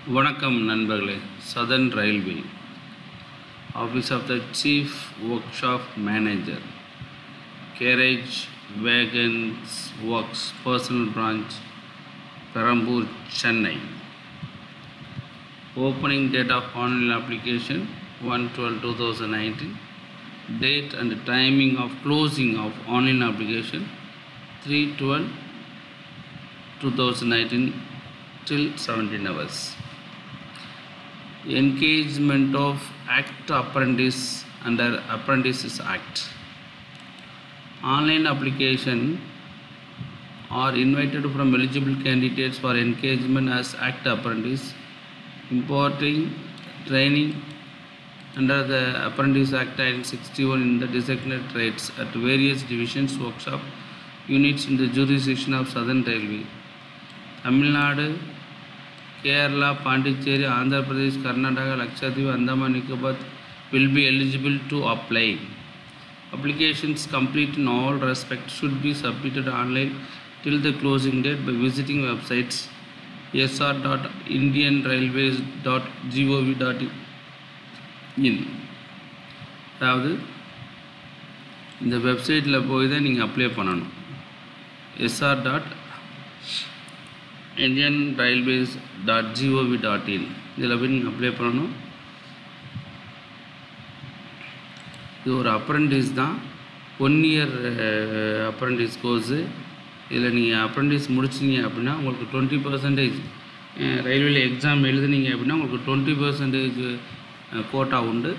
வணக்கம் நண்பர்களே southern railway office of the chief workshop manager carriage wagons works personnel branch Perambur Chennai opening date of online application 1-12-2019 date and timing of closing of online application 3-12-2019 till 17 hours engagement of act apprentice under apprentices act online application are invited from eligible candidates for engagement as act apprentice importing training under the apprentice act 1961 in the designated trades at various divisions workshop units in the jurisdiction of southern railway Tamil Nadu Kerala Pondicherry Andhra Pradesh Karnataka Lakshadweep Andaman Nicobar will be eligible to apply applications complete in all respects should be submitted online till the closing date by visiting websites sr.indianrailways.gov.in அதாவது இந்த வெப்சைட்டில் போய் தான் நீங்கள் apply பண்ணணும் SR dot Indian railways dot GOV dot in இதில் போய் நீங்கள் அப்ளை பண்ணணும் இது ஒரு அப்ரண்டிஸ் தான் ஒன் இயர் அப்ரண்டிஸ் கோர்ஸு இதில் நீங்கள் அப்ரண்டிஸ் முடிச்சிங்க அப்படின்னா உங்களுக்கு டுவெண்ட்டி பர்சன்டேஜ் ரயில்வேல எக்ஸாம் எழுதுனீங்க அப்படின்னா உங்களுக்கு டுவெண்ட்டி பர்சன்டேஜ் கோட்டா உண்டு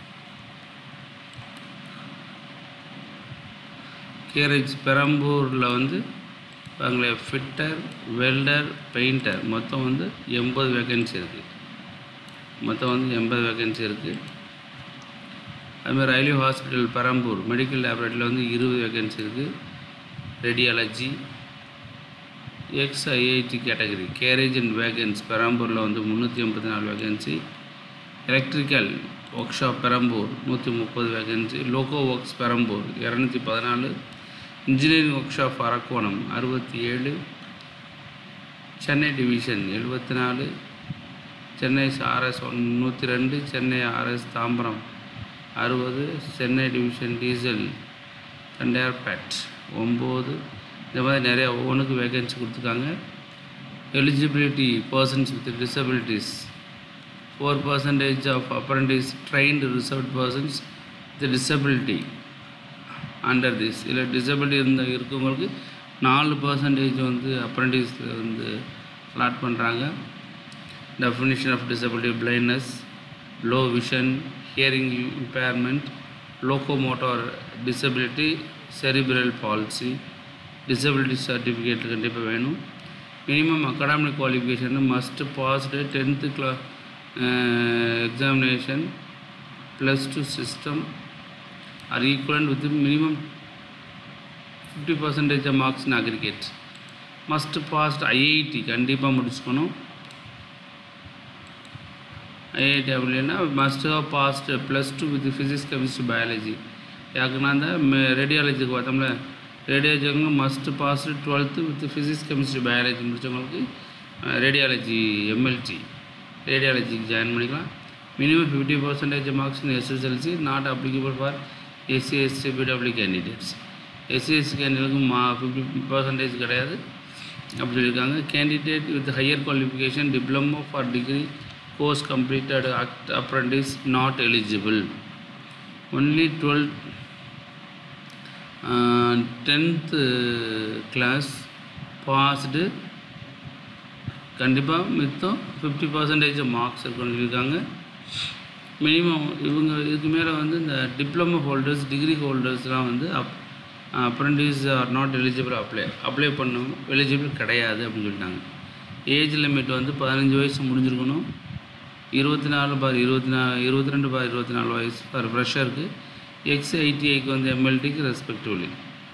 கேரேஜ் பெரம்பூரில் வந்து பாருங்களே ஃபிட்டர் வெல்டர் பெயிண்டர் மொத்தம் வந்து எண்பது வேகன்சி இருக்குது மொத்தம் வந்து எண்பது வேகன்சி இருக்குது அதுமாதிரி ரயில்வே ஹாஸ்பிட்டல் பெரம்பூர் மெடிக்கல் லேபரேட்டரியில் வந்து இருபது வேகன்சி இருக்குது radiology ex IIT category carriage and wagons Perambur வந்து முந்நூற்றி எண்பத்தி நாலு vacancy electrical workshop Perambur நூற்றி முப்பது வேகன்சி லோகோ ஒர்க்ஸ் பெரம்பூர் இரநூத்தி பதினாலு இன்ஜினியரிங் ஒர்க் ஷாப் அரக்கோணம் அறுபத்தி ஏழு சென்னை டிவிஷன் எழுபத்தி நாலு சென்னை ஆர்எஸ் ஒன் நூற்றி ரெண்டு சென்னை ஆர்எஸ் தாம்பரம் அறுபது சென்னை டிவிஷன் டீசல் தண்டையார்பேட் ஒம்பது இந்த மாதிரி நிறையா ஒவ்வொன்றுக்கு வேகன்சி கொடுத்துருக்காங்க eligibility persons with disabilities four percentage of apprentice trained reserved persons with disability under this இதில் டிசபிலிட்டி இருந்த இருக்கவங்களுக்கு நாலு பர்சன்டேஜ் வந்து அப்ரண்டிஸ் வந்து அலாட் பண்ணுறாங்க definition of disability blindness low vision hearing impairment locomotor disability cerebral palsy disability certificate கண்டிப்பாக வேணும் minimum academic qualification must passed tenth class examination plus two system or equivalent with minimum fifty percentage of marks in aggregate must passed IIT கண்டிப்பாக முடிச்சுக்கணும் IIT அப்படின்னா must have passed plus two with physics chemistry biology யாருக்குன்னா அந்த ரேடியாலஜிக்கு பார்த்தோம்ல ரேடியாலஜிங்க must passed twelfth with physics chemistry biology முடித்தவங்களுக்கு radiology MLT ரேடியாலஜிக்கு ஜாயின் பண்ணிக்கலாம் minimum fifty percentage marks in SSLC not applicable for SC ST PWD candidates SC SC கேண்டிடேட்டுக்கு மா ஃபிஃப்டி பர்சன்டேஜ் கிடையாது அப்படி சொல்லியிருக்காங்க candidate with higher qualification diploma for degree course completed act apprentice not eligible only 12 uh, 10th class passed கண்டிப்பாக மித்தம் fifty percentage marks இருக்குன்னு சொல்லியிருக்காங்க minimum இவங்க இதுக்கு மேலே வந்து இந்த டிப்ளமோ ஹோல்டர்ஸ் டிகிரி ஹோல்டர்ஸ்லாம் வந்து up apprentice are not eligible apply apply பண்ண எலிஜிபிள் கிடையாது அப்படின்னு சொல்லிட்டாங்க ஏஜ் லிமிட் வந்து பதினஞ்சு வயசு முடிஞ்சிருக்கணும் இருபத்தி நாலு பார் இருபத்தி நா இருபத்தி ரெண்டு பார் இருபத்தி நாலு வயசு பார் ஃப்ரெஷருக்கு எக்ஸ் ஐடிஐக்கு வந்து எம்எல்டிக்கு ரெஸ்பெக்டிவ்லி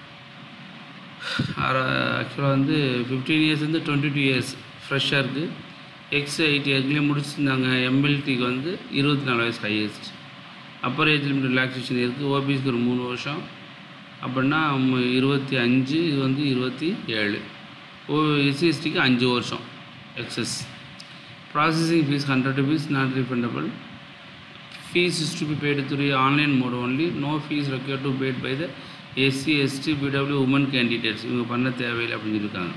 ஆக்சுவலாக வந்து ஃபிஃப்டீன் இயர்ஸ் வந்து டுவெண்ட்டி டூ இயர்ஸ் ஃப்ரெஷருக்கு எக்ஸ் ஐடிஐக்குலேயே முடிச்சிருந்தாங்க எம்எல்டிக்கு வந்து இருபத்தி நாலு வயசு highest upper age limit relaxation இருக்குது ஓபிசிக்கு ஒரு மூணு வருஷம் அப்படின்னா ம- இருபத்தி அஞ்சு இது வந்து இருபத்தி ஏழு ஓ எஸ்சிஎஸ்டிக்கு அஞ்சு வருஷம் access processing fees hundred rupees not refundable fees is to be paid through online mode only no fees required to paid by the SC ST PW women candidates இவங்க பண்ண தேவையில்லை அப்படின்னு சொல்லியிருக்காங்க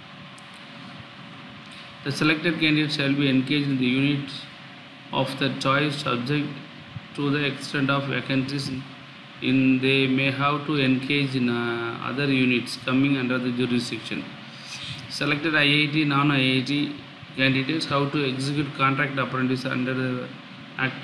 The selected candidates shall be engaged in the units of their choice subject to the extent of vacancies in they may have to engage in uh, other units coming under the jurisdiction. Selected IIT, non-IIT candidates how to execute contract apprentice under the act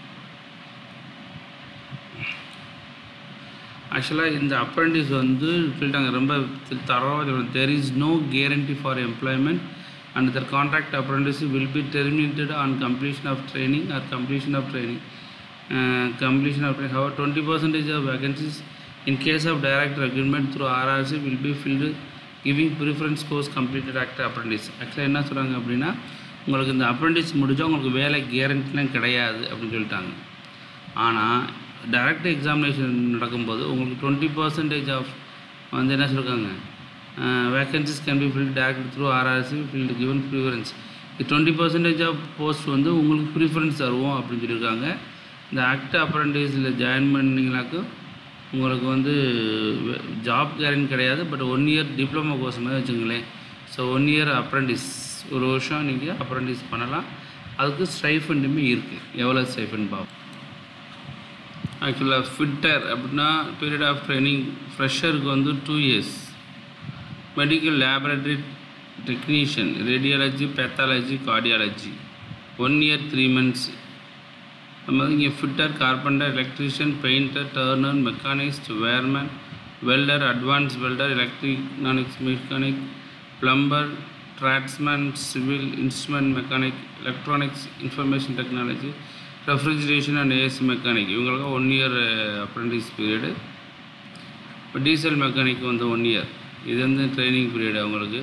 ஆக்சுவலாக இந்த apprentice வந்து சொல்லிட்டாங்க ரொம்ப தரவாக சொல்லணும் there is no guarantee for employment and the contract apprentice will be terminated on completion of training or completion of training completion of training however twenty percentage of vacancies in case of direct recruitment through RRC will be filled giving preference course completed act apprentice ஆக்சுவலாக என்ன சொல்கிறாங்க அப்படின்னா உங்களுக்கு இந்த apprentice முடிஞ்சால் உங்களுக்கு வேலை கேரண்டிலாம் கிடையாது அப்படின்னு சொல்லிட்டாங்க ஆனால் டைரக்ட் எக்ஸாமினேஷன் நடக்கும்போது உங்களுக்கு டுவெண்ட்டி பர்சன்டேஜ் ஆஃப் வந்து என்ன சொல்லியிருக்காங்க vacancies can be filled direct through RRC filled given preference twenty percentage of post வந்து உங்களுக்கு ப்ரிஃபரன்ஸ் தருவோம் அப்படின்னு சொல்லியிருக்காங்க இந்த ஆக்ட் அப்ரண்டிஸில் ஜாயின் பண்ணிங்கனாக்கும் உங்களுக்கு வந்து ஜாப் கேரண்டி கிடையாது but one year diploma course மாதிரி வச்சுங்களேன் ஸோ ஒன் இயர் அப்ரண்டிஸ் ஒரு வருஷம் நீங்கள் அப்ரண்டிஸ் பண்ணலாம் அதுக்கு ஸ்டைஃபண்டுமே இருக்குது எவ்வளோ ஸ்டைஃபண்ட் பார்ப்போம் ஆக்சுவலாக ஃபிட்டர் அப்படின்னா பீரியட் ஆஃப் ட்ரைனிங் ஃப்ரெஷருக்கு வந்து two years medical laboratory technician radiology pathology cardiology one year three months நம்ம இங்கே fitter carpenter electrician painter turner machinist wireman welder advance welder electronics mechanic plumber draughtsman civil instrument mechanic electronics information technology refrigeration and AC mechanic இவங்களுக்கு one year apprentice period இப்போ diesel mechanic வந்து one year இது வந்து training period அவங்களுக்கு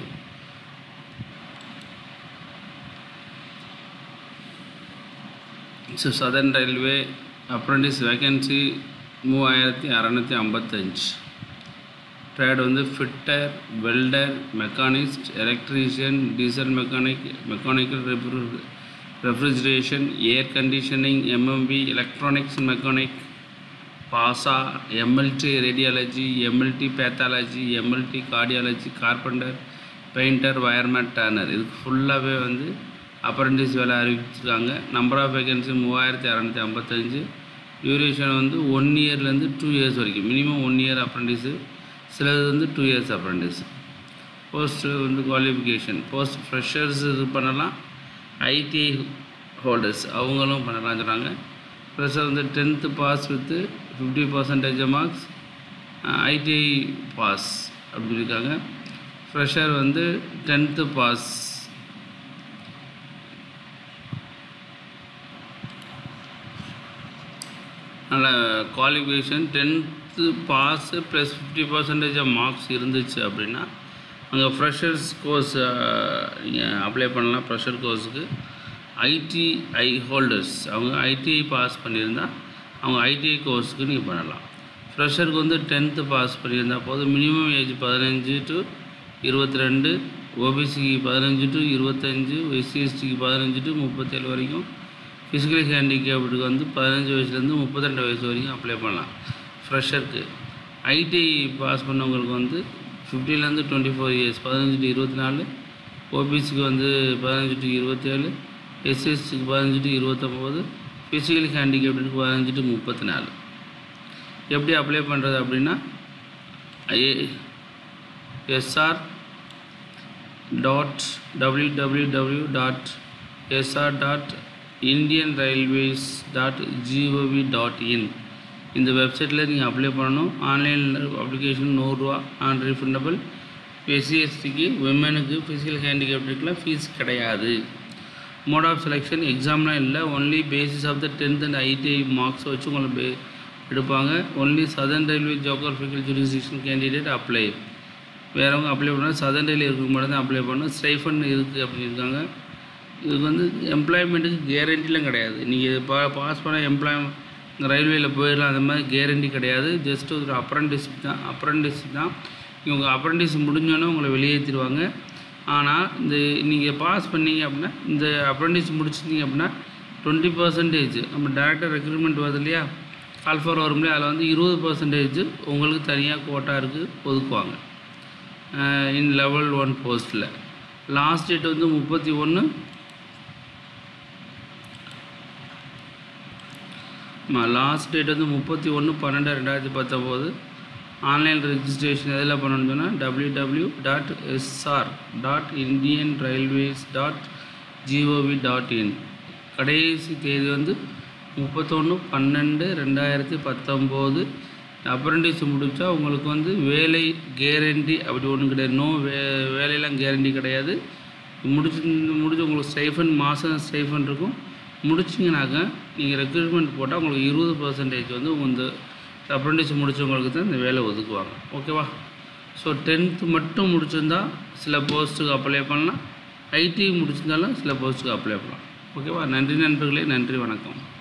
so southern railway apprentice vacancy மூவாயிரத்தி அறநூற்றி ஐம்பத்தஞ்சு trade வந்து fitter welder machinist electrician diesel mechanic mechanical refrigeration air conditioning MMP electronics mechanic பாசா MLT radiology MLT pathology MLT cardiology carpenter painter wireman turner இதுக்கு ஃபுல்லாகவே வந்து apprentice வேலை அறிவிச்சிருக்காங்க நம்பர் ஆஃப் வேகன்சி மூவாயிரத்தி அறநூற்றி ஐம்பத்தஞ்சு டியூரேஷன் வந்து ஒன் இயர்லேருந்து டூ இயர்ஸ் வரைக்கும் மினிமம் ஒன் இயர் அப்ரெண்டிஸு சிலது வந்து டூ இயர்ஸ் அப்ரெண்டிஸ் போஸ்ட்டு வந்து குவாலிஃபிகேஷன் போஸ்ட் ஃப்ரெஷர்ஸ் இது பண்ணலாம் ஐடிஐ ஹோல்டர்ஸ் அவங்களும் பண்ணலாம் சொல்கிறாங்க ஃப்ரெஷர் வந்து tenth pass with fifty percentage marks ITI pass அப்படி இருக்காங்க ஃப்ரெஷர் வந்து டென்த்து பாஸ் அதனால் qualification tenth pass plus fifty percentage of marks இருந்துச்சு அப்படின்னா அங்கே ஃப்ரெஷர்ஸ் கோர்ஸ் நீங்கள் அப்ளை பண்ணலாம் ஃப்ரெஷர் கோர்ஸுக்கு ஐடிஐ ஹோல்டர்ஸ் அவங்க ஐடிஐ பாஸ் பண்ணியிருந்தால் அவங்க ஐடிஐ கோர்ஸுக்கு நீங்கள் பண்ணலாம் ஃப்ரெஷருக்கு வந்து டென்த்து பாஸ் பண்ணியிருந்தால் போதும் மினிமம் ஏஜ் பதினஞ்சு டு இருபத்தி ரெண்டு ஓபிசிக்கு பதினஞ்சு டு இருபத்தஞ்சு எஸ்சி எஸ்டிக்கு பதினஞ்சு டு முப்பத்தேழு வரைக்கும் ஃபிசிக்கலி ஹேண்டிகேப்டுக்கு வந்து பதினஞ்சு வயசுலேருந்து முப்பத்திரெண்டு வயசு வரைக்கும் அப்ளை பண்ணலாம் ஃப்ரெஷருக்கு ஐடிஐ பாஸ் பண்ணவங்களுக்கு வந்து ஃபிஃப்டிலேருந்து டுவெண்ட்டி ஃபோர் இயர்ஸ் பதினஞ்சு டு இருபத்தி நாலு ஓபிசிக்கு வந்து பதினஞ்சு டு இருபத்தேழு எஸ்சிஎஸ்சிக்கு பதினஞ்சு டு இருபத்தொம்போது ஃபிசிக்கலி ஹேண்டிகேப்டுக்கு பதினஞ்சு டு முப்பத்தி நாலு எப்படி அப்ளை பண்ணுறது அப்படின்னா I A SR dot W W W dot SR dot Indian railways dot GOV dot in இந்த வெப்சைட்டில் நீங்கள் அப்ளை பண்ணணும் ஆன்லைனில் அப்ளிகேஷன் நூறுரூவா நான் ரீஃபண்டபிள் எஸ்சிஎஸ்டிக்கு விமனுக்கு ஃபிசிக்கல் ஹேண்டிகேப்டுக்கெலாம் ஃபீஸ் கிடையாது மோட் ஆஃப் செலெக்ஷன் எக்ஸாம்லாம் இல்லை only basis of the tenth and ITI marks வச்சு உங்களை பே எடுப்பாங்க only southern railway geographical jurisdiction candidate apply வேறவங்க அப்ளை பண்ணால் சதர்ன் ரயில்வே இருக்க மட்டும் தான் அப்ளை பண்ணணும் ஸ்டைஃபன் இருக்குது அப்படின்னு இருக்காங்க இதுக்கு வந்து எம்ப்ளாய்மெண்ட்டுக்கு கேரண்டிலாம் கிடையாது நீங்கள் பா பாஸ் பண்ண எம்ப்ளாய் ரயில்வேயில் போயிடலாம் அந்த மாதிரி கேரண்டி கிடையாது ஜஸ்ட் ஒரு அப்ரண்டிஸ் தான் அப்ரண்டிஸ் தான் இவங்க அப்ரண்டிஸ் முடிஞ்சோன்னே உங்களை வெளியேற்றிடுவாங்க ஆனால் இந்த நீங்கள் பாஸ் பண்ணீங்க அப்படின்னா இந்த அப்ரெண்டிஸ் முடிச்சிருந்தீங்க அப்படின்னா டுவெண்ட்டி பர்சன்டேஜ் நம்ம டேரக்டர் ரெக்ரூட்மெண்ட் வருது இல்லையா கால்ஃபர் வரும் இல்லையா அதில் வந்து இருபது பர்சன்டேஜ் உங்களுக்கு தனியாக கோட்டா இருக்குது ஒதுக்குவாங்க இன் லெவல் ஒன் போஸ்ட்டில் லாஸ்ட் டேட் வந்து முப்பத்தி ஒன்று லாஸ்ட் டேட் வந்து முப்பத்தி ஒன்று பன்னெண்டு ரெண்டாயிரத்தி பத்தொம்போது ஆன்லைன் ரெஜிஸ்ட்ரேஷன் எதில் பண்ணணும்னு சொன்னால் W W dot SR dot Indian railways dot GOV dot in கடைசி தேதி வந்து முப்பத்தொன்று பன்னெண்டு ரெண்டாயிரத்தி பத்தொம்போது அப்ரெண்டிஸ் முடித்தா உங்களுக்கு வந்து வேலை கேரண்டி அப்படி ஒன்றும் கிடையாது நோ வே வேலையெல்லாம் கேரண்டி கிடையாது முடிச்சு முடிச்சு உங்களுக்கு ஸ்டைஃபன் மாதம் ஸ்டைஃபன் இருக்கும் முடிச்சிங்கனாக்கா நீங்கள் ரெக்ரூட்மெண்ட் போட்டால் உங்களுக்கு இருபது பர்சன்டேஜ் வந்து இந்த அப்ரெண்டிஸ் முடித்தவங்களுக்கு தான் இந்த வேலை ஒதுக்குவாங்க ஓகேவா ஸோ டென்த்து மட்டும் முடிச்சிருந்தா சில போஸ்ட்டுக்கு அப்ளை பண்ணலாம் ஐடி முடிச்சிருந்தாலும் சில போஸ்ட்டுக்கு அப்ளை பண்ணலாம் ஓகேவா நன்றி நண்பர்களே நன்றி வணக்கம்